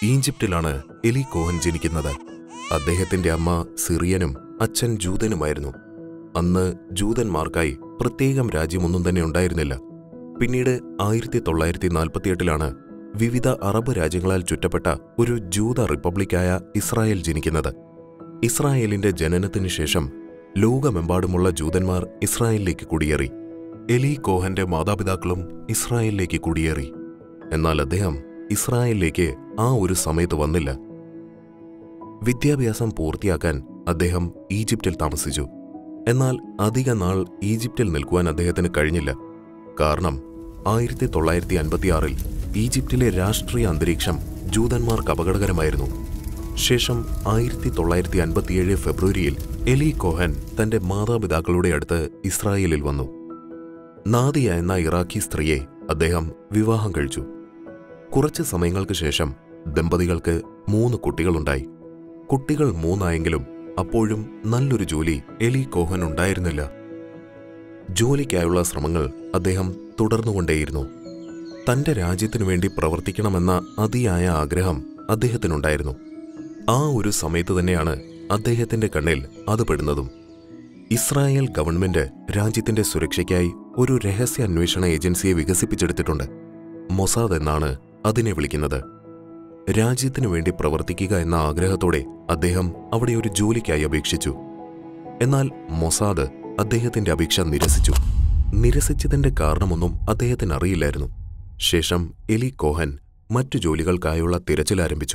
ഈജിപ്തിലാണ് എലി കോഹൻ ജനിക്കുന്നത് അദ്ദേഹത്തിന്റെ അമ്മ സിറിയനും അച്ഛൻ ജൂതനുമായിരുന്നു അന്ന് ജൂതന്മാർക്കായി പ്രത്യേകം രാജ്യമൊന്നും തന്നെ ഉണ്ടായിരുന്നില്ല പിന്നീട് ആയിരത്തി തൊള്ളായിരത്തി നാൽപ്പത്തിയെട്ടിലാണ് വിവിധ അറബ് രാജ്യങ്ങളാൽ ചുറ്റപ്പെട്ട ഒരു ജൂത റിപ്പബ്ലിക്കായ ഇസ്രായേൽ ജനിക്കുന്നത് ഇസ്രായേലിന്റെ ജനനത്തിനു ശേഷം ലോകമെമ്പാടുമുള്ള ജൂതന്മാർ ഇസ്രായേലിലേക്ക് കുടിയേറി എലി കോഹന്റെ മാതാപിതാക്കളും ഇസ്രായേലിലേക്ക് കുടിയേറി എന്നാൽ അദ്ദേഹം ഇസ്രായേലിലേക്ക് ആ ഒരു സമയത്ത് വന്നില്ല വിദ്യാഭ്യാസം പൂർത്തിയാക്കാൻ അദ്ദേഹം ഈജിപ്തിൽ താമസിച്ചു എന്നാൽ അധിക നാൾ ഈജിപ്തിൽ നിൽക്കുവാൻ അദ്ദേഹത്തിന് കഴിഞ്ഞില്ല കാരണം ആയിരത്തി തൊള്ളായിരത്തി അൻപത്തിയാറിൽ ഈജിപ്തിലെ രാഷ്ട്രീയ അന്തരീക്ഷം ജൂതന്മാർക്ക് അപകടകരമായിരുന്നു ശേഷം ആയിരത്തി തൊള്ളായിരത്തി അൻപത്തിയേഴ് ഫെബ്രുവരിയിൽ എലി കോഹൻ തന്റെ മാതാപിതാക്കളുടെ അടുത്ത് ഇസ്രായേലിൽ വന്നു നാദിയ എന്ന ഇറാഖി സ്ത്രീയെ അദ്ദേഹം വിവാഹം കഴിച്ചു കുറച്ച് സമയങ്ങൾക്ക് ശേഷം ദമ്പതികൾക്ക് മൂന്ന് കുട്ടികളുണ്ടായി കുട്ടികൾ മൂന്നായെങ്കിലും അപ്പോഴും നല്ലൊരു ജോലി എലി കോഹൻ ഉണ്ടായിരുന്നില്ല ജോലിക്കായുള്ള ശ്രമങ്ങൾ അദ്ദേഹം തുടർന്നുകൊണ്ടേയിരുന്നു തന്റെ രാജ്യത്തിനു വേണ്ടി പ്രവർത്തിക്കണമെന്ന അതിയായ ആഗ്രഹം അദ്ദേഹത്തിനുണ്ടായിരുന്നു ആ ഒരു സമയത്ത് തന്നെയാണ് അദ്ദേഹത്തിന്റെ കണ്ണിൽ അത് പെടുന്നതും ഇസ്രായേൽ ഗവൺമെന്റ് രാജ്യത്തിന്റെ സുരക്ഷയ്ക്കായി ഒരു രഹസ്യ അന്വേഷണ ഏജൻസിയെ വികസിപ്പിച്ചെടുത്തിട്ടുണ്ട് മൊസാദ് എന്നാണ് അതിനെ വിളിക്കുന്നത് രാജ്യത്തിനു വേണ്ടി പ്രവർത്തിക്കുക എന്ന ആഗ്രഹത്തോടെ അദ്ദേഹം അവിടെ ഒരു ജോലിക്കായി അപേക്ഷിച്ചു എന്നാൽ മൊസാദ് അദ്ദേഹത്തിന്റെ അപേക്ഷ നിരസിച്ചു നിരസിച്ചതിന്റെ കാരണമൊന്നും അദ്ദേഹത്തിന് അറിയില്ലായിരുന്നു ശേഷം എലി കോഹൻ മറ്റു ജോലികൾക്കായുള്ള തിരച്ചിൽ ആരംഭിച്ചു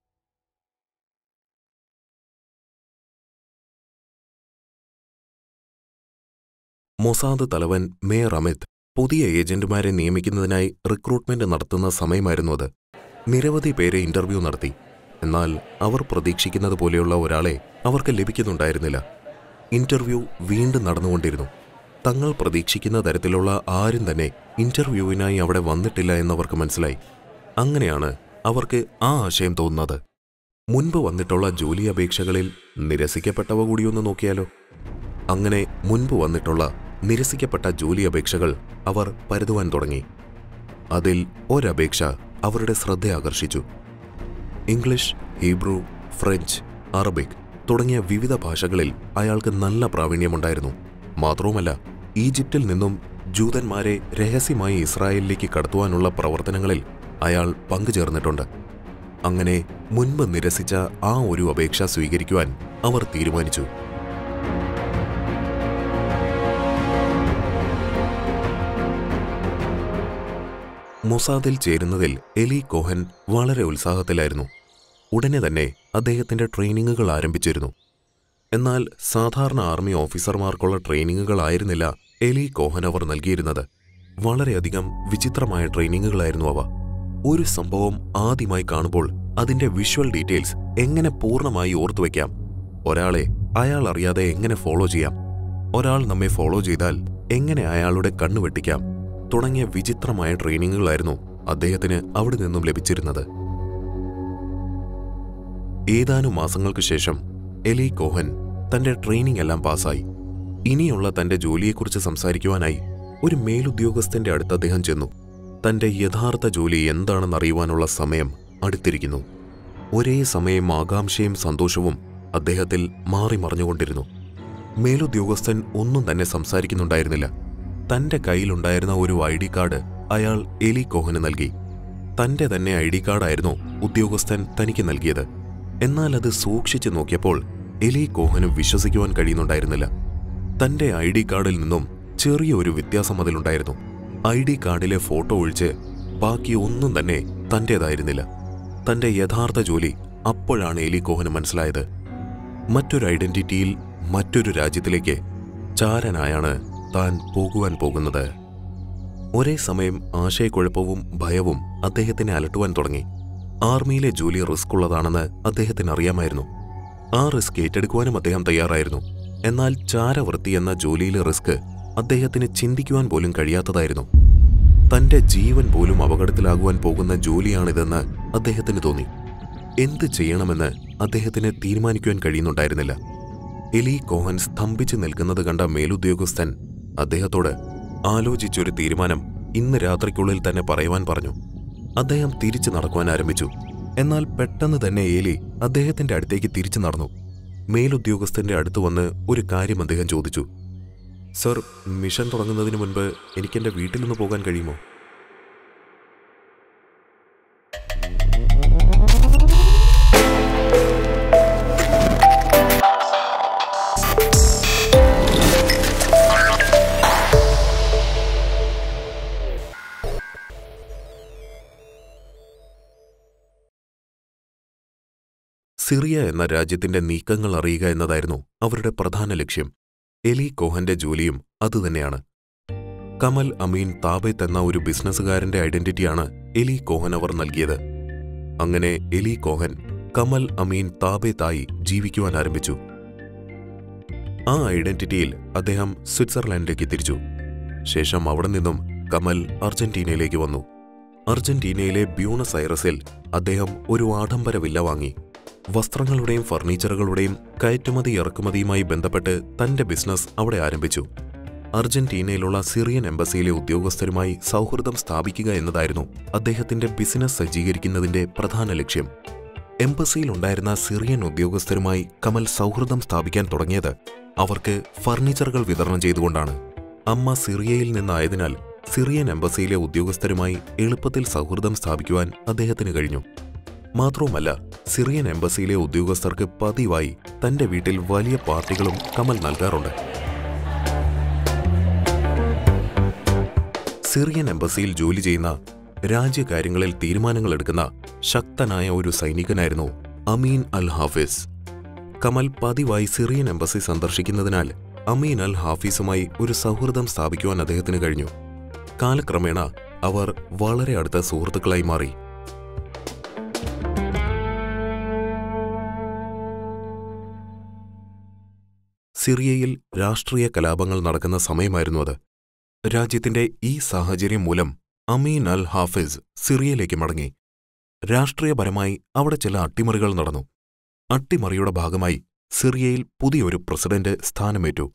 മൊസാദ് തലവൻ മേയർ അമിത് പുതിയ ഏജന്റുമാരെ നിയമിക്കുന്നതിനായി റിക്രൂട്ട്മെന്റ് നടത്തുന്ന സമയമായിരുന്നു അത് നിരവധി പേരെ ഇന്റർവ്യൂ നടത്തി എന്നാൽ അവർ പ്രതീക്ഷിക്കുന്നത് പോലെയുള്ള ഒരാളെ അവർക്ക് ലഭിക്കുന്നുണ്ടായിരുന്നില്ല ഇന്റർവ്യൂ വീണ്ടും നടന്നുകൊണ്ടിരുന്നു തങ്ങൾ പ്രതീക്ഷിക്കുന്ന തരത്തിലുള്ള ആരും തന്നെ ഇന്റർവ്യൂവിനായി അവിടെ വന്നിട്ടില്ല എന്നവർക്ക് മനസ്സിലായി അങ്ങനെയാണ് അവർക്ക് ആ ആശയം തോന്നുന്നത് മുൻപ് വന്നിട്ടുള്ള ജോലി അപേക്ഷകളിൽ നിരസിക്കപ്പെട്ടവ കൂടിയൊന്ന് നോക്കിയാലോ അങ്ങനെ മുൻപ് വന്നിട്ടുള്ള നിരസിക്കപ്പെട്ട ജോലി അപേക്ഷകൾ അവർ പരതുവാൻ തുടങ്ങി അതിൽ ഒരപേക്ഷ അവരുടെ ശ്രദ്ധ ആകർഷിച്ചു ഇംഗ്ലീഷ് ഹീബ്രു ഫ്രഞ്ച് അറബിക് തുടങ്ങിയ വിവിധ ഭാഷകളിൽ അയാൾക്ക് നല്ല പ്രാവീണ്യമുണ്ടായിരുന്നു മാത്രവുമല്ല ഈജിപ്തിൽ നിന്നും ജൂതന്മാരെ രഹസ്യമായി ഇസ്രായേലിലേക്ക് കടത്തുവാനുള്ള പ്രവർത്തനങ്ങളിൽ അയാൾ പങ്കുചേർന്നിട്ടുണ്ട് അങ്ങനെ മുൻപ് നിരസിച്ച ആ ഒരു അപേക്ഷ സ്വീകരിക്കുവാൻ അവർ തീരുമാനിച്ചു മൊസാദിൽ ചേരുന്നതിൽ എലി കോഹൻ വളരെ ഉത്സാഹത്തിലായിരുന്നു ഉടനെ തന്നെ അദ്ദേഹത്തിന്റെ ട്രെയിനിങ്ങുകൾ ആരംഭിച്ചിരുന്നു എന്നാൽ സാധാരണ ആർമി ഓഫീസർമാർക്കുള്ള ട്രെയിനിങ്ങുകളായിരുന്നില്ല എലി കോഹൻ അവർ നൽകിയിരുന്നത് വളരെയധികം വിചിത്രമായ ട്രെയിനിങ്ങുകളായിരുന്നു അവ ഒരു സംഭവം ആദ്യമായി കാണുമ്പോൾ അതിന്റെ വിഷ്വൽ ഡീറ്റെയിൽസ് എങ്ങനെ പൂർണ്ണമായി ഓർത്തുവെക്കാം ഒരാളെ അയാൾ അറിയാതെ എങ്ങനെ ഫോളോ ചെയ്യാം ഒരാൾ നമ്മെ ഫോളോ ചെയ്താൽ എങ്ങനെ അയാളുടെ കണ്ണു വെട്ടിക്കാം തുടങ്ങിയ വിചിത്രമായ ട്രെയിനിങ്ങുകളായിരുന്നു അദ്ദേഹത്തിന് അവിടെ നിന്നും ലഭിച്ചിരുന്നത് ഏതാനും മാസങ്ങൾക്ക് ശേഷം എലി കോഹൻ തന്റെ ട്രെയിനിങ് എല്ലാം പാസ്സായി ഇനിയുള്ള തന്റെ ജോലിയെക്കുറിച്ച് സംസാരിക്കുവാനായി ഒരു മേലുദ്യോഗസ്ഥന്റെ അടുത്ത് അദ്ദേഹം ചെന്നു തന്റെ യഥാർത്ഥ ജോലി എന്താണെന്നറിയുവാനുള്ള സമയം അടുത്തിരിക്കുന്നു ഒരേ സമയം ആകാംക്ഷയും സന്തോഷവും അദ്ദേഹത്തിൽ മാറി മറിഞ്ഞുകൊണ്ടിരുന്നു മേലുദ്യോഗസ്ഥൻ ഒന്നും തന്നെ സംസാരിക്കുന്നുണ്ടായിരുന്നില്ല തന്റെ കയ്യിലുണ്ടായിരുന്ന ഒരു ഐ ഡി കാർഡ് അയാൾ എലി കോഹന് നൽകി തന്റെ തന്നെ ഐ ഡി കാർഡായിരുന്നു ഉദ്യോഗസ്ഥൻ തനിക്ക് നൽകിയത് എന്നാൽ അത് സൂക്ഷിച്ചു നോക്കിയപ്പോൾ എലി കോഹന് വിശ്വസിക്കുവാൻ കഴിയുന്നുണ്ടായിരുന്നില്ല തന്റെ ഐ ഡി കാർഡിൽ നിന്നും ചെറിയൊരു വ്യത്യാസം അതിലുണ്ടായിരുന്നു ഐ ഡി കാർഡിലെ ഫോട്ടോ ഒഴിച്ച് ബാക്കി ഒന്നും തന്നെ തന്റേതായിരുന്നില്ല തന്റെ യഥാർത്ഥ ജോലി അപ്പോഴാണ് എലി കോഹന് മനസ്സിലായത് മറ്റൊരു ഐഡന്റിറ്റിയിൽ മറ്റൊരു രാജ്യത്തിലേക്ക് ചാരനായാണ് താൻ പോകുവാൻ പോകുന്നത് ഒരേ സമയം ആശയക്കുഴപ്പവും ഭയവും അദ്ദേഹത്തിനെ അലട്ടുവാൻ തുടങ്ങി ആർമിയിലെ ജോലി റിസ്ക് ഉള്ളതാണെന്ന് അദ്ദേഹത്തിന് അറിയാമായിരുന്നു ആ റിസ്ക് ഏറ്റെടുക്കുവാനും അദ്ദേഹം തയ്യാറായിരുന്നു എന്നാൽ ചാരവൃത്തി എന്ന ജോലിയിലെ റിസ്ക് അദ്ദേഹത്തിന് ചിന്തിക്കുവാൻ പോലും കഴിയാത്തതായിരുന്നു തന്റെ ജീവൻ പോലും അപകടത്തിലാകുവാൻ പോകുന്ന ജോലിയാണിതെന്ന് അദ്ദേഹത്തിന് തോന്നി എന്ത് ചെയ്യണമെന്ന് അദ്ദേഹത്തിന് തീരുമാനിക്കുവാൻ കഴിയുന്നുണ്ടായിരുന്നില്ല എലി കോഹൻ സ്തംഭിച്ചു നിൽക്കുന്നത് കണ്ട മേലുദ്യോഗസ്ഥൻ അദ്ദേഹത്തോട് ആലോചിച്ചൊരു തീരുമാനം ഇന്ന് രാത്രിക്കുള്ളിൽ തന്നെ പറയുവാൻ പറഞ്ഞു അദ്ദേഹം തിരിച്ചു നടക്കുവാൻ ആരംഭിച്ചു എന്നാൽ പെട്ടെന്ന് തന്നെ ഏലി അദ്ദേഹത്തിന്റെ അടുത്തേക്ക് തിരിച്ചു നടന്നു മേലുദ്യോഗസ്ഥന്റെ അടുത്ത് വന്ന് ഒരു കാര്യം അദ്ദേഹം ചോദിച്ചു സർ മിഷൻ തുടങ്ങുന്നതിന് മുൻപ് എനിക്കെന്റെ വീട്ടിൽ നിന്ന് പോകാൻ കഴിയുമോ സിറിയ എന്ന രാജ്യത്തിന്റെ നീക്കങ്ങൾ അറിയുക എന്നതായിരുന്നു അവരുടെ പ്രധാന ലക്ഷ്യം എലി കോഹന്റെ ജോലിയും അതുതന്നെയാണ് കമൽ അമീൻ താബെത്ത് എന്ന ഒരു ബിസിനസ്സുകാരന്റെ ഐഡന്റിറ്റിയാണ് എലി കോഹൻ അവർ നൽകിയത് അങ്ങനെ എലി കോഹൻ കമൽ അമീൻ താബെത്തായി ജീവിക്കുവാൻ ആരംഭിച്ചു ആ ഐഡന്റിറ്റിയിൽ അദ്ദേഹം സ്വിറ്റ്സർലാൻഡിലേക്ക് തിരിച്ചു ശേഷം അവിടെ നിന്നും കമൽ അർജന്റീനയിലേക്ക് വന്നു അർജന്റീനയിലെ ബ്യൂണസ് ഐറസിൽ അദ്ദേഹം ഒരു ആഡംബര വില്ല വാങ്ങി വസ്ത്രങ്ങളുടെയും ഫർണിച്ചറുകളുടെയും കയറ്റുമതി ഇറക്കുമതിയുമായി ബന്ധപ്പെട്ട് തന്റെ ബിസിനസ് അവിടെ ആരംഭിച്ചു അർജന്റീനയിലുള്ള സിറിയൻ എംബസിയിലെ ഉദ്യോഗസ്ഥരുമായി സൗഹൃദം സ്ഥാപിക്കുക എന്നതായിരുന്നു അദ്ദേഹത്തിന്റെ ബിസിനസ് സജ്ജീകരിക്കുന്നതിന്റെ പ്രധാന ലക്ഷ്യം എംബസിയിലുണ്ടായിരുന്ന സിറിയൻ ഉദ്യോഗസ്ഥരുമായി കമൽ സൗഹൃദം സ്ഥാപിക്കാൻ തുടങ്ങിയത് അവർക്ക് ഫർണിച്ചറുകൾ വിതരണം ചെയ്തുകൊണ്ടാണ് അമ്മ സിറിയയിൽ നിന്നായതിനാൽ സിറിയൻ എംബസിയിലെ ഉദ്യോഗസ്ഥരുമായി എളുപ്പത്തിൽ സൗഹൃദം സ്ഥാപിക്കുവാൻ അദ്ദേഹത്തിന് കഴിഞ്ഞു മാത്രവുമല്ല സിറിയൻ എംബസിയിലെ ഉദ്യോഗസ്ഥർക്ക് പതിവായി തന്റെ വീട്ടിൽ വലിയ പാർട്ടികളും കമൽ നൽകാറുണ്ട് സിറിയൻ എംബസിയിൽ ജോലി ചെയ്യുന്ന രാജ്യകാര്യങ്ങളിൽ തീരുമാനങ്ങൾ എടുക്കുന്ന ശക്തനായ ഒരു സൈനികനായിരുന്നു അമീൻ അൽ ഹാഫിസ് കമൽ പതിവായി സിറിയൻ എംബസി സന്ദർശിക്കുന്നതിനാൽ അമീൻ അൽ ഹാഫീസുമായി ഒരു സൗഹൃദം സ്ഥാപിക്കുവാൻ അദ്ദേഹത്തിന് കഴിഞ്ഞു കാലക്രമേണ അവർ വളരെ അടുത്ത സുഹൃത്തുക്കളായി മാറി സിറിയയിൽ രാഷ്ട്രീയ കലാപങ്ങൾ നടക്കുന്ന സമയമായിരുന്നു അത് രാജ്യത്തിന്റെ ഈ സാഹചര്യം മൂലം അമീൻ അൽ ഹാഫിസ് സിറിയയിലേക്ക് മടങ്ങി രാഷ്ട്രീയപരമായി അവിടെ ചില അട്ടിമറികൾ നടന്നു അട്ടിമറിയുടെ ഭാഗമായി സിറിയയിൽ പുതിയൊരു പ്രസിഡന്റ് സ്ഥാനമേറ്റു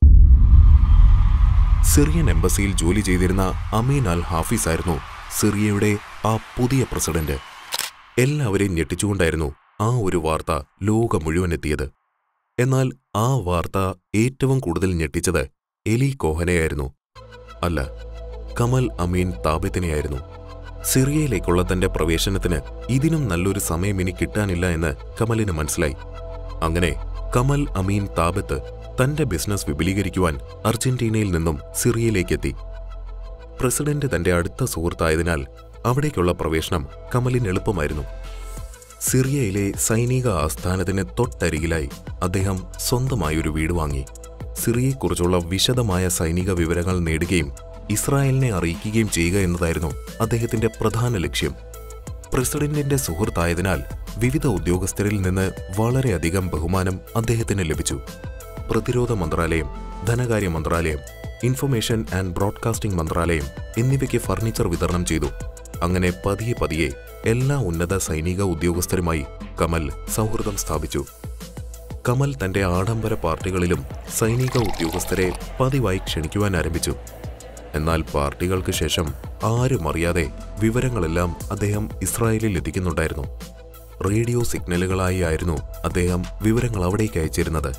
സിറിയൻ എംബസിയിൽ ജോലി ചെയ്തിരുന്ന അമീൻ അൽ ഹാഫിസ് ആയിരുന്നു സിറിയയുടെ ആ പുതിയ പ്രസിഡന്റ് എല്ലാവരെയും ഞെട്ടിച്ചുകൊണ്ടായിരുന്നു ആ ഒരു വാർത്ത ലോകം മുഴുവൻ എത്തിയത് എന്നാൽ ആ വാർത്ത ഏറ്റവും കൂടുതൽ ഞെട്ടിച്ചത് എലി കോഹനെയായിരുന്നു അല്ല കമൽ അമീൻ താബത്തിനെയായിരുന്നു സിറിയയിലേക്കുള്ള തന്റെ പ്രവേശനത്തിന് ഇതിനും നല്ലൊരു സമയം ഇനി കിട്ടാനില്ല എന്ന് കമലിന് മനസ്സിലായി അങ്ങനെ കമൽ അമീൻ താബത്ത് തന്റെ ബിസിനസ് വിപുലീകരിക്കുവാൻ അർജന്റീനയിൽ നിന്നും സിറിയയിലേക്കെത്തി പ്രസിഡന്റ് തന്റെ അടുത്ത സുഹൃത്തായതിനാൽ അവിടേക്കുള്ള പ്രവേശനം കമലിന് എളുപ്പമായിരുന്നു സിറിയയിലെ സൈനിക ആസ്ഥാനത്തിന് തൊട്ടരികിലായി അദ്ദേഹം സ്വന്തമായി ഒരു വീട് വാങ്ങി സിറിയയെക്കുറിച്ചുള്ള വിശദമായ സൈനിക വിവരങ്ങൾ നേടുകയും ഇസ്രായേലിനെ അറിയിക്കുകയും ചെയ്യുക എന്നതായിരുന്നു അദ്ദേഹത്തിന്റെ പ്രധാന ലക്ഷ്യം പ്രസിഡന്റിന്റെ സുഹൃത്തായതിനാൽ വിവിധ ഉദ്യോഗസ്ഥരിൽ നിന്ന് വളരെയധികം ബഹുമാനം അദ്ദേഹത്തിന് ലഭിച്ചു പ്രതിരോധ മന്ത്രാലയം ധനകാര്യ മന്ത്രാലയം ഇൻഫർമേഷൻ ആൻഡ് ബ്രോഡ്കാസ്റ്റിംഗ് മന്ത്രാലയം എന്നിവയ്ക്ക് ഫർണിച്ചർ വിതരണം ചെയ്തു അങ്ങനെ പതിയെ പതിയെ എല്ലാ ഉന്നത സൈനിക ഉദ്യോഗസ്ഥരുമായി കമൽ സൗഹൃദം സ്ഥാപിച്ചു കമൽ തന്റെ ആഡംബര പാർട്ടികളിലും സൈനിക ഉദ്യോഗസ്ഥരെ പതിവായി ക്ഷണിക്കുവാൻ ആരംഭിച്ചു എന്നാൽ പാർട്ടികൾക്ക് ശേഷം ആരും അറിയാതെ വിവരങ്ങളെല്ലാം അദ്ദേഹം ഇസ്രായേലിൽ എത്തിക്കുന്നുണ്ടായിരുന്നു റേഡിയോ സിഗ്നലുകളായി ആയിരുന്നു അദ്ദേഹം വിവരങ്ങൾ അവിടേക്ക് അയച്ചിരുന്നത്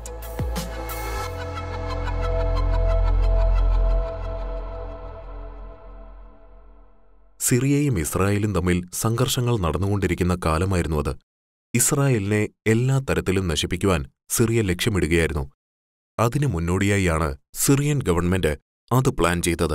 സിറിയയും ഇസ്രായേലും തമ്മിൽ സംഘർഷങ്ങൾ നടന്നുകൊണ്ടിരിക്കുന്ന കാലമായിരുന്നു അത് ഇസ്രായേലിനെ എല്ലാ തരത്തിലും നശിപ്പിക്കുവാൻ സിറിയ ലക്ഷ്യമിടുകയായിരുന്നു അതിനു മുന്നോടിയായാണ് സിറിയൻ ഗവൺമെന്റ് അത് പ്ലാൻ ചെയ്തത്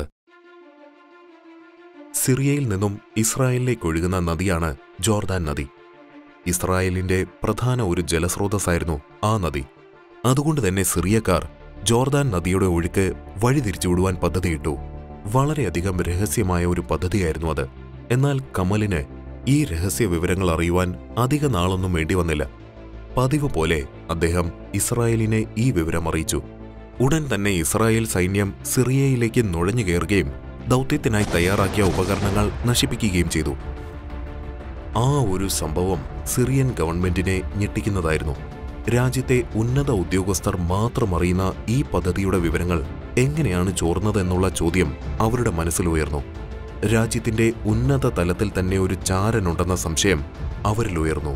സിറിയയിൽ നിന്നും ഇസ്രായേലിലേക്ക് ഒഴുകുന്ന നദിയാണ് ജോർദാൻ നദി ഇസ്രായേലിന്റെ പ്രധാന ഒരു ജലസ്രോതസ്സായിരുന്നു ആ നദി അതുകൊണ്ട് തന്നെ സിറിയക്കാർ ജോർദാൻ നദിയുടെ ഒഴുക്ക് വഴിതിരിച്ചുവിടുവാൻ പദ്ധതിയിട്ടു വളരെയധികം രഹസ്യമായ ഒരു പദ്ധതിയായിരുന്നു അത് എന്നാൽ കമലിന് ഈ രഹസ്യ വിവരങ്ങൾ അറിയുവാൻ അധിക നാളൊന്നും വേണ്ടി വന്നില്ല പതിവ് പോലെ അദ്ദേഹം ഇസ്രായേലിനെ ഈ വിവരം അറിയിച്ചു ഉടൻ തന്നെ ഇസ്രായേൽ സൈന്യം സിറിയയിലേക്ക് നുഴഞ്ഞു കയറുകയും ദൗത്യത്തിനായി തയ്യാറാക്കിയ ഉപകരണങ്ങൾ നശിപ്പിക്കുകയും ചെയ്തു ആ ഒരു സംഭവം സിറിയൻ ഗവൺമെന്റിനെ ഞെട്ടിക്കുന്നതായിരുന്നു രാജ്യത്തെ ഉന്നത ഉദ്യോഗസ്ഥർ മാത്രം അറിയുന്ന ഈ പദ്ധതിയുടെ വിവരങ്ങൾ എങ്ങനെയാണ് ചോർന്നതെന്നുള്ള ചോദ്യം അവരുടെ മനസ്സിൽ ഉയർന്നു രാജ്യത്തിന്റെ ഉന്നത തലത്തിൽ തന്നെ ഒരു ചാരനുണ്ടെന്ന സംശയം അവരിൽ ഉയർന്നു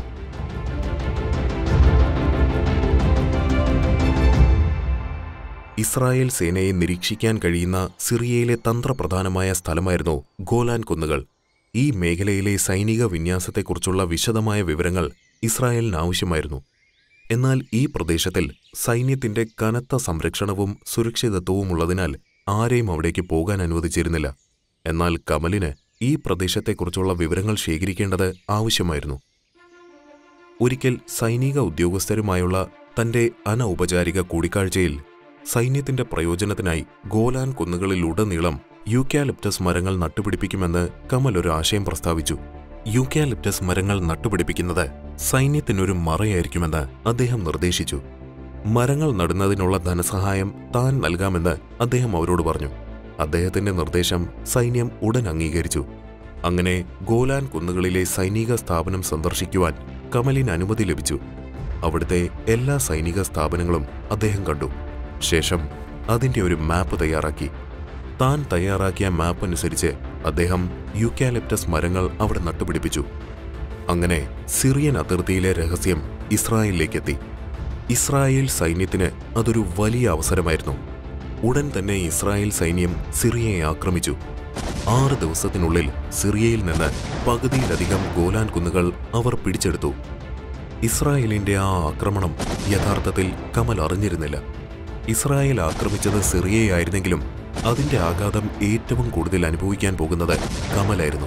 ഇസ്രായേൽ സേനയെ നിരീക്ഷിക്കാൻ കഴിയുന്ന സിറിയയിലെ തന്ത്രപ്രധാനമായ സ്ഥലമായിരുന്നു ഗോലാൻ കുന്നുകൾ ഈ മേഖലയിലെ സൈനിക വിന്യാസത്തെക്കുറിച്ചുള്ള വിശദമായ വിവരങ്ങൾ ഇസ്രായേലിന് ആവശ്യമായിരുന്നു എന്നാൽ ഈ പ്രദേശത്തിൽ സൈന്യത്തിന്റെ കനത്ത സംരക്ഷണവും സുരക്ഷിതത്വവും ഉള്ളതിനാൽ ആരെയും അവിടേക്ക് പോകാൻ അനുവദിച്ചിരുന്നില്ല എന്നാൽ കമലിന് ഈ പ്രദേശത്തെക്കുറിച്ചുള്ള വിവരങ്ങൾ ശേഖരിക്കേണ്ടത് ആവശ്യമായിരുന്നു ഒരിക്കൽ സൈനിക ഉദ്യോഗസ്ഥരുമായുള്ള തന്റെ അനൗപചാരിക കൂടിക്കാഴ്ചയിൽ സൈന്യത്തിന്റെ പ്രയോജനത്തിനായി ഗോലാൻ കുന്നുകളിലുടനീളം യൂക്കാലിപ്റ്റസ് മരങ്ങൾ നട്ടുപിടിപ്പിക്കുമെന്ന് കമൽ ഒരു ആശയം പ്രസ്താവിച്ചു യൂക്കാലിപ്റ്റസ് മരങ്ങൾ നട്ടുപിടിപ്പിക്കുന്നത് സൈന്യത്തിനൊരു മറയായിരിക്കുമെന്ന് അദ്ദേഹം നിർദ്ദേശിച്ചു മരങ്ങൾ നടുന്നതിനുള്ള ധനസഹായം താൻ നൽകാമെന്ന് അദ്ദേഹം അവരോട് പറഞ്ഞു അദ്ദേഹത്തിന്റെ നിർദ്ദേശം സൈന്യം ഉടൻ അംഗീകരിച്ചു അങ്ങനെ ഗോലാൻ കുന്നുകളിലെ സൈനിക സ്ഥാപനം സന്ദർശിക്കുവാൻ കമലിന് അനുമതി ലഭിച്ചു അവിടുത്തെ എല്ലാ സൈനിക സ്ഥാപനങ്ങളും അദ്ദേഹം കണ്ടു ശേഷം അതിന്റെ ഒരു മാപ്പ് തയ്യാറാക്കി താൻ തയ്യാറാക്കിയ മാപ്പ് അനുസരിച്ച് അദ്ദേഹം യൂക്കാലിപ്റ്റസ് മരങ്ങൾ അവിടെ നട്ടുപിടിപ്പിച്ചു അങ്ങനെ സിറിയൻ അതിർത്തിയിലെ രഹസ്യം ഇസ്രായേലിലേക്കെത്തി ഇസ്രായേൽ സൈന്യത്തിന് അതൊരു വലിയ അവസരമായിരുന്നു ഉടൻ തന്നെ ഇസ്രായേൽ സൈന്യം സിറിയയെ ആക്രമിച്ചു ആറ് ദിവസത്തിനുള്ളിൽ സിറിയയിൽ നിന്ന് പകുതിയിലധികം ഗോലാൻ കുന്നുകൾ അവർ പിടിച്ചെടുത്തു ഇസ്രായേലിന്റെ ആ ആക്രമണം യഥാർത്ഥത്തിൽ കമൽ അറിഞ്ഞിരുന്നില്ല ഇസ്രായേൽ ആക്രമിച്ചത് സിറിയയായിരുന്നെങ്കിലും അതിന്റെ ആഘാതം ഏറ്റവും കൂടുതൽ അനുഭവിക്കാൻ പോകുന്നത് കമലായിരുന്നു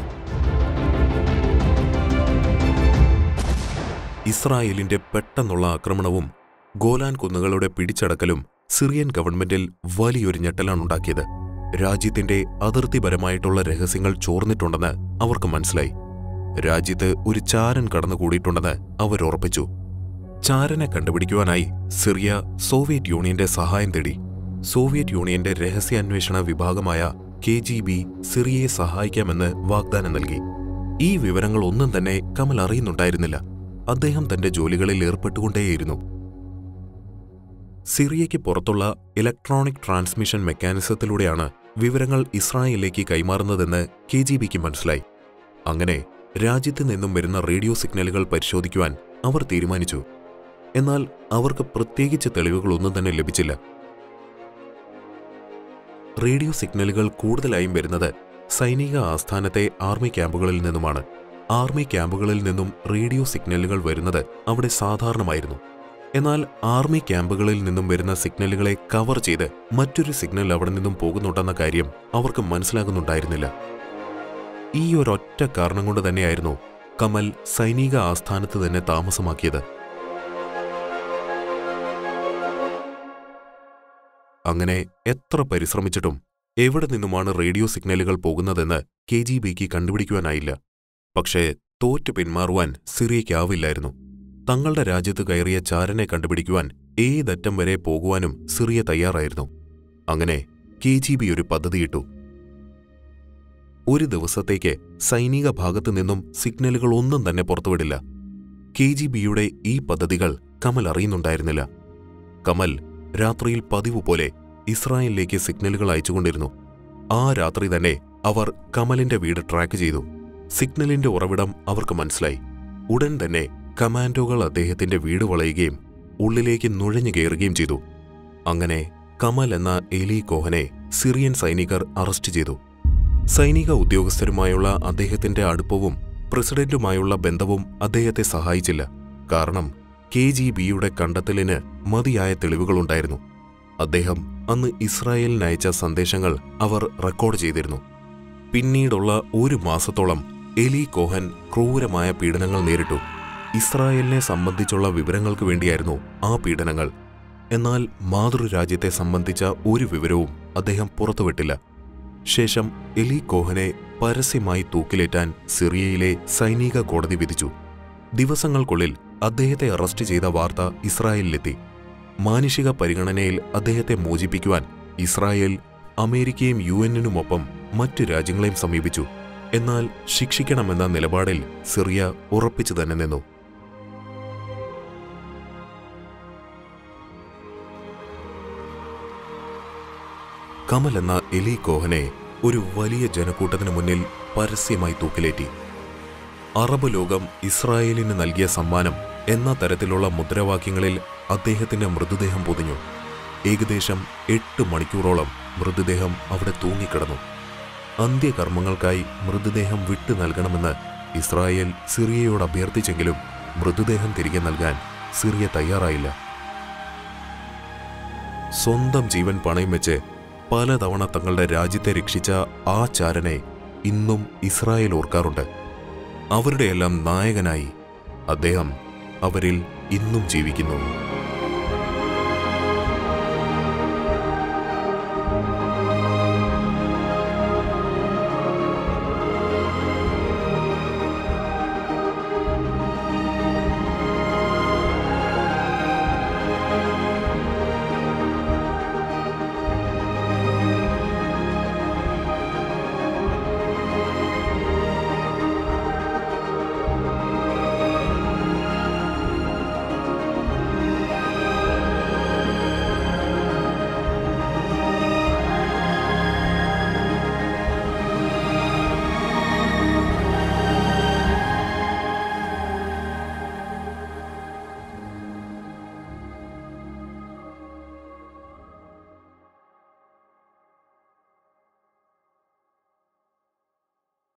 ഇസ്രായേലിന്റെ പെട്ടെന്നുള്ള ആക്രമണവും ഗോലാൻ കുന്നുകളുടെ പിടിച്ചടക്കലും സിറിയൻ ഗവൺമെന്റിൽ വലിയൊരു ഞെട്ടലാണുണ്ടാക്കിയത് രാജ്യത്തിന്റെ അതിർത്തിപരമായിട്ടുള്ള രഹസ്യങ്ങൾ ചോർന്നിട്ടുണ്ടെന്ന് അവർക്ക് മനസ്സിലായി രാജ്യത്ത് ഒരു ചാരൻ കടന്നുകൂടിയിട്ടുണ്ടെന്ന് അവർ ഉറപ്പിച്ചു ചാരനെ കണ്ടുപിടിക്കുവാനായി സിറിയ സോവിയറ്റ് യൂണിയന്റെ സഹായം തേടി സോവിയറ്റ് യൂണിയന്റെ രഹസ്യാന്വേഷണ വിഭാഗമായ കെ ജി ബി സിറിയയെ സഹായിക്കാമെന്ന് വാഗ്ദാനം നൽകി ഈ വിവരങ്ങൾ ഒന്നും തന്നെ കമൽ അറിയുന്നുണ്ടായിരുന്നില്ല അദ്ദേഹം തന്റെ ജോലികളിൽ ഏർപ്പെട്ടുകൊണ്ടേയിരുന്നു സിറിയയ്ക്ക് പുറത്തുള്ള ഇലക്ട്രോണിക് ട്രാൻസ്മിഷൻ മെക്കാനിസത്തിലൂടെയാണ് വിവരങ്ങൾ ഇസ്രായേലിലേക്ക് കൈമാറുന്നതെന്ന് കെ ജി ബിക്ക് മനസ്സിലായി അങ്ങനെ രാജ്യത്ത് നിന്നും വരുന്ന റേഡിയോ സിഗ്നലുകൾ പരിശോധിക്കുവാൻ അവർ തീരുമാനിച്ചു എന്നാൽ അവർക്ക് പ്രത്യേകിച്ച് തെളിവുകളൊന്നും തന്നെ ലഭിച്ചില്ല റേഡിയോ സിഗ്നലുകൾ കൂടുതലായും വരുന്നത് സൈനിക ആസ്ഥാനത്തെ ആർമി ക്യാമ്പുകളിൽ നിന്നുമാണ് ആർമി ക്യാമ്പുകളിൽ നിന്നും റേഡിയോ സിഗ്നലുകൾ വരുന്നത് അവിടെ സാധാരണമായിരുന്നു എന്നാൽ ആർമി ക്യാമ്പുകളിൽ നിന്നും വരുന്ന സിഗ്നലുകളെ കവർ ചെയ്ത് മറ്റൊരു സിഗ്നൽ അവിടെ നിന്നും പോകുന്നുണ്ടെന്ന കാര്യം അവർക്ക് മനസ്സിലാകുന്നുണ്ടായിരുന്നില്ല ഈ ഒരൊറ്റ കാരണം കൊണ്ട് തന്നെയായിരുന്നു കമൽ സൈനിക ആസ്ഥാനത്ത് തന്നെ താമസമാക്കിയത് അങ്ങനെ എത്ര പരിശ്രമിച്ചിട്ടും എവിടെ നിന്നുമാണ് റേഡിയോ സിഗ്നലുകൾ പോകുന്നതെന്ന് കെ ജി ബിക്ക് കണ്ടുപിടിക്കുവാനായില്ല പക്ഷേ തോറ്റു പിന്മാറുവാൻ സിറിയയ്ക്കാവില്ലായിരുന്നു തങ്ങളുടെ രാജ്യത്ത് കയറിയ ചാരനെ കണ്ടുപിടിക്കുവാൻ ഏതറ്റം വരെ പോകുവാനും സിറിയ തയ്യാറായിരുന്നു അങ്ങനെ കെ ജി ബി ഒരു പദ്ധതിയിട്ടു ഒരു ദിവസത്തേക്ക് സൈനിക ഭാഗത്തു നിന്നും സിഗ്നലുകൾ ഒന്നും തന്നെ പുറത്തുവിടില്ല കെ ജി ബിയുടെ ഈ പദ്ധതികൾ കമൽ അറിയുന്നുണ്ടായിരുന്നില്ല കമൽ രാത്രിയിൽ പതിവ് പോലെ ഇസ്രായേലിലേക്ക് സിഗ്നലുകൾ അയച്ചുകൊണ്ടിരുന്നു ആ രാത്രി തന്നെ അവർ കമലിന്റെ വീട് ട്രാക്ക് ചെയ്തു സിഗ്നലിന്റെ ഉറവിടം അവർക്ക് മനസ്സിലായി ഉടൻ തന്നെ കമാൻഡോകൾ അദ്ദേഹത്തിന്റെ വീട് വളയുകയും ഉള്ളിലേക്ക് നുഴഞ്ഞു കയറുകയും ചെയ്തു അങ്ങനെ കമൽ എന്ന എലി കോഹനെ സിറിയൻ സൈനികർ അറസ്റ്റ് ചെയ്തു സൈനിക ഉദ്യോഗസ്ഥരുമായുള്ള അദ്ദേഹത്തിന്റെ അടുപ്പവും പ്രസിഡന്റുമായുള്ള ബന്ധവും അദ്ദേഹത്തെ സഹായിച്ചില്ല കാരണം കെ ജി ബിയുടെ കണ്ടെത്തലിന് മതിയായ തെളിവുകളുണ്ടായിരുന്നു അദ്ദേഹം അന്ന് ഇസ്രായേലിന് അയച്ച സന്ദേശങ്ങൾ അവർ റെക്കോർഡ് ചെയ്തിരുന്നു പിന്നീടുള്ള ഒരു മാസത്തോളം എലി കോഹൻ ക്രൂരമായ പീഡനങ്ങൾ നേരിട്ടു ഇസ്രായേലിനെ സംബന്ധിച്ചുള്ള വിവരങ്ങൾക്ക് വേണ്ടിയായിരുന്നു ആ പീഡനങ്ങൾ എന്നാൽ മാതൃരാജ്യത്തെ സംബന്ധിച്ച ഒരു വിവരവും അദ്ദേഹം പുറത്തുവിട്ടില്ല ശേഷം എലി കോഹനെ പരസ്യമായി തൂക്കിലേറ്റാൻ സിറിയയിലെ സൈനിക കോടതി വിധിച്ചു ദിവസങ്ങൾക്കുള്ളിൽ അദ്ദേഹത്തെ അറസ്റ്റ് ചെയ്ത വാർത്ത ഇസ്രായേലിലെത്തി മാനുഷിക പരിഗണനയിൽ അദ്ദേഹത്തെ മോചിപ്പിക്കുവാൻ ഇസ്രായേൽ അമേരിക്കയും യു എന്നിനുമൊപ്പം മറ്റു രാജ്യങ്ങളെയും സമീപിച്ചു എന്നാൽ ശിക്ഷിക്കണമെന്ന നിലപാടിൽ സിറിയ ഉറപ്പിച്ചു തന്നെ നിന്നു കമൽ എന്ന എലി കോഹനെ ഒരു വലിയ ജനക്കൂട്ടത്തിന് മുന്നിൽ പരസ്യമായി തൂക്കിലേറ്റി അറബ് ലോകം ഇസ്രായേലിന് നൽകിയ സമ്മാനം എന്ന തരത്തിലുള്ള മുദ്രാവാക്യങ്ങളിൽ അദ്ദേഹത്തിന്റെ മൃതദേഹം പൊതിഞ്ഞു ഏകദേശം എട്ട് മണിക്കൂറോളം മൃതദേഹം അവിടെ തൂങ്ങിക്കിടന്നു അന്ത്യകർമ്മങ്ങൾക്കായി മൃതദേഹം വിട്ടു നൽകണമെന്ന് ഇസ്രായേൽ സിറിയയോട് അഭ്യർത്ഥിച്ചെങ്കിലും മൃതദേഹം തിരികെ നൽകാൻ സിറിയ തയ്യാറായില്ല സ്വന്തം ജീവൻ പണയം വെച്ച് പലതവണ തങ്ങളുടെ രാജ്യത്തെ രക്ഷിച്ച ആ ചാരനെ ഇന്നും ഇസ്രായേൽ ഓർക്കാറുണ്ട് അവരുടെയെല്ലാം നായകനായി അദ്ദേഹം അവരിൽ ഇന്നും ജീവിക്കുന്നു